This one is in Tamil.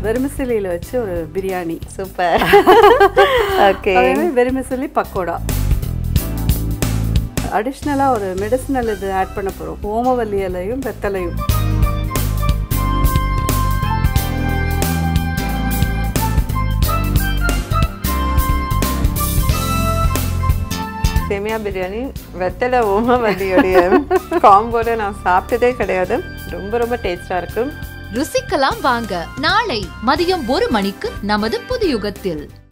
வெறுமிசிலியில் வச்சு ஒரு பிரியாணி சூப்பர் ஓகே அதே மாதிரி வெறுமிசிலி பக்கோடா அடிஷ்னலாக ஒரு மெடிசினல் இது ஆட் பண்ண போகிறோம் ஓமவல்லி இலையும் வெத்தலையும் சேமியா பிரியாணி வெத்தலை ஓமவல்லியோடைய காம்போல நான் சாப்பிட்டதே கிடையாது ரொம்ப ரொம்ப டேஸ்டா இருக்கு ருசிக்கலாம் வாங்க நாளை மதியம் ஒரு மணிக்கு நமது புது யுகத்தில்